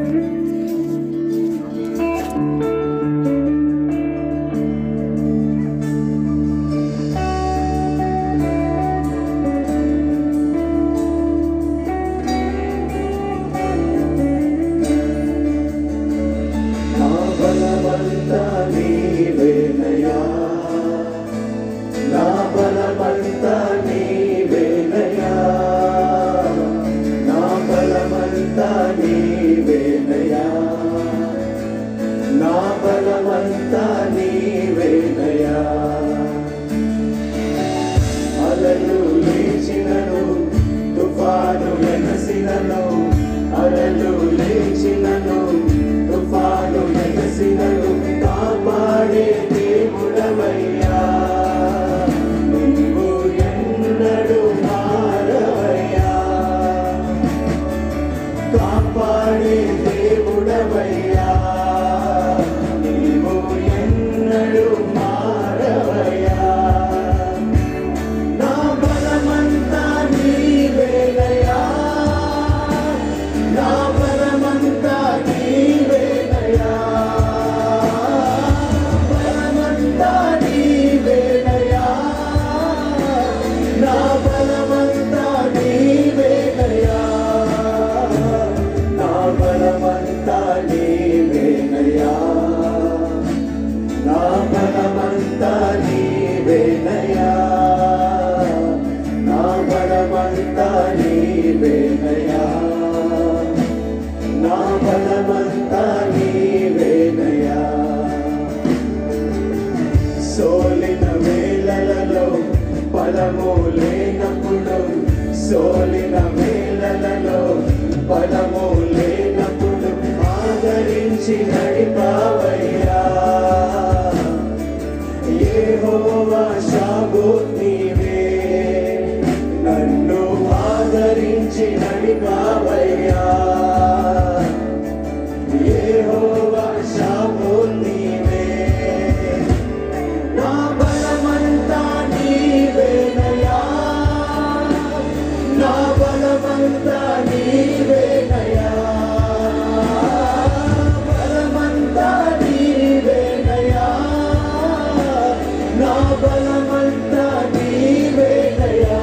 నా బలమంతా నీవేనయ్యా నా బలమంతా నీవేనయ్యా నా బలమంతా నీవేనయ్యా నా బలమంతా నీవేనయ్యా అలలు లేచినను తుఫాను వెనసినను అలలు లేచినను తుఫాను వెనసినను కాపాడే దేవుడవయ్యా నీవు ఎన్నడు మారవయ్యా కాపాడే దేవుడవయ్యా నీవు ఎన్నడు మారవయ్యా నా బలమంతా నీవేనయ్యా నా బలమంతా నీవేనయ్యా బలమంతా నీవేనయ్యా నా బలమంతా నీవేనయ్యా నా బలమంతా నీవేనయ్యా నా బలమంతా నీవేనయ్యా నా బలమంతా నీవేనయ్యా నా బలమంతా నీవేనయ్యా సోలిన వేళలలో బలము లేనప్పుడు సోలిన వేళలలో బలము లేనప్పుడు ఆదరించి నడిపావయ్యా యెహోవా షాబోత్ నీవే నన్ను ఆదరించి నడిపావయ్యా యెహోవా షాబోత్ నీవే నా బలమంతా నీవేనయ్యా నా బలమంతా నీవేనయ్యా బలమంతా నీవేనయ్యా నా బలమంతా నీవేనయ్యా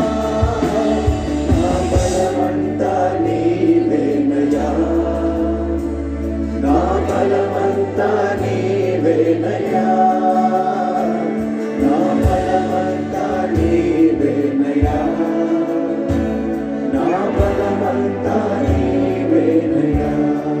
నా బలమంతా నీవేనయ్యా నా బలమంతా నీవేనయ్యా నా బలమంతా నీవేనయ్యా నా బలమంతా నీవేనయ్యా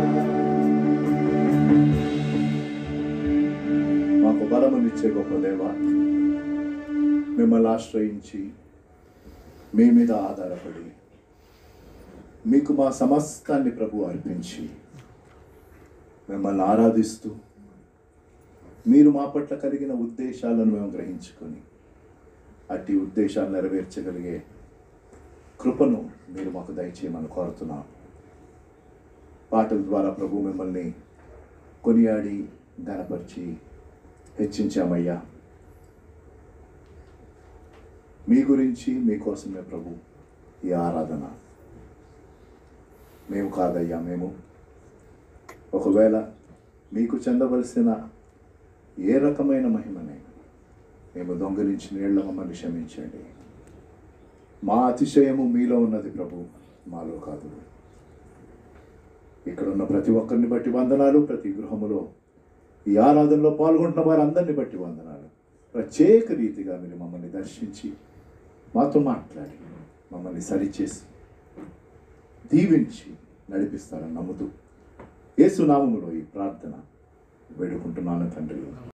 మాకు బలమునిచ్చే గొప్ప దేవ మిమ్మల్ని ఆశ్రయించి మీ మీద ఆధారపడి మీకు మా సమస్తాన్ని ప్రభు అర్పించి మిమ్మల్ని ఆరాధిస్తూ మీరు మా పట్ల కలిగిన ఉద్దేశాలను మేము గ్రహించుకొని అట్టి ఉద్దేశాలు నెరవేర్చగలిగే కృపను మీరు మాకు దయచేయమని కోరుతున్నాం పాటల ద్వారా ప్రభు మిమ్మల్ని కొనియాడి ఘనపరిచి హెచ్చించామయ్యా మీ గురించి మీకోసమే ప్రభు ఈ ఆరాధన మేము కాదయ్యా మేము ఒకవేళ మీకు చెందవలసిన ఏ రకమైన మహిమనే మేము దొంగిలించిన నీళ్ళ మమ్మల్ని క్షమించండి మా అతిశయము మీలో ఉన్నది ప్రభు మాలో కాదు ఇక్కడ ఉన్న ప్రతి ఒక్కరిని బట్టి వందనాలు ప్రతి గృహములో ఈ ఆరాధనలో పాల్గొంటున్న వారందరిని బట్టి వందనాలు ప్రత్యేక రీతిగా మీరు మమ్మల్ని దర్శించి మాతో మాట్లాడి మమ్మల్ని సరిచేసి దీవించి నడిపిస్తారని నమ్ముతూ యేసునామములో ఈ ప్రార్థన వేడుకుంటున్నాను తండ్రి